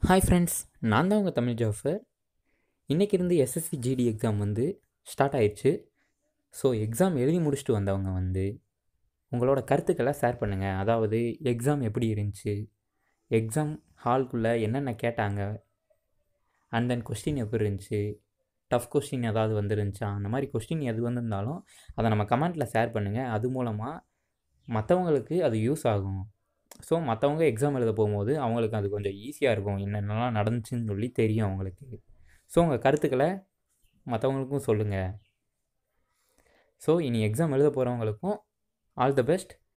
hi friends நான் தான் உங்கள் தமிழ் ஜாஃபர் இன்றைக்கி இருந்து எஸ்எஸ்சி ஜிடி எக்ஸாம் வந்து ஸ்டார்ட் ஆயிடுச்சு ஸோ எக்ஸாம் எழுதி முடிச்சுட்டு வந்தவங்க வந்து உங்களோட கருத்துக்களை ஷேர் பண்ணுங்கள் அதாவது எக்ஸாம் எப்படி இருந்துச்சு எக்ஸாம் ஹால்குள்ளே என்னென்ன கேட்டாங்க அண்ட் தென் கொஸ்டின் எப்படி இருந்துச்சு டஃப் கொஸ்டின் ஏதாவது வந்துருந்துச்சா அந்த மாதிரி கொஸ்டின் எது வந்திருந்தாலும் அதை நம்ம கமெண்ட்டில் ஷேர் பண்ணுங்கள் அது மூலமாக மற்றவங்களுக்கு அது யூஸ் ஆகும் ஸோ மற்றவங்க எக்ஸாம் எழுத போகும்போது அவங்களுக்கு அது கொஞ்சம் ஈஸியாக இருக்கும் என்னென்னலாம் நடந்துச்சுன்னு சொல்லி தெரியும் அவங்களுக்கு ஸோ உங்கள் கருத்துக்களை மற்றவங்களுக்கும் சொல்லுங்கள் ஸோ இனி எக்ஸாம் எழுத போகிறவங்களுக்கும் ஆல் த பெஸ்ட்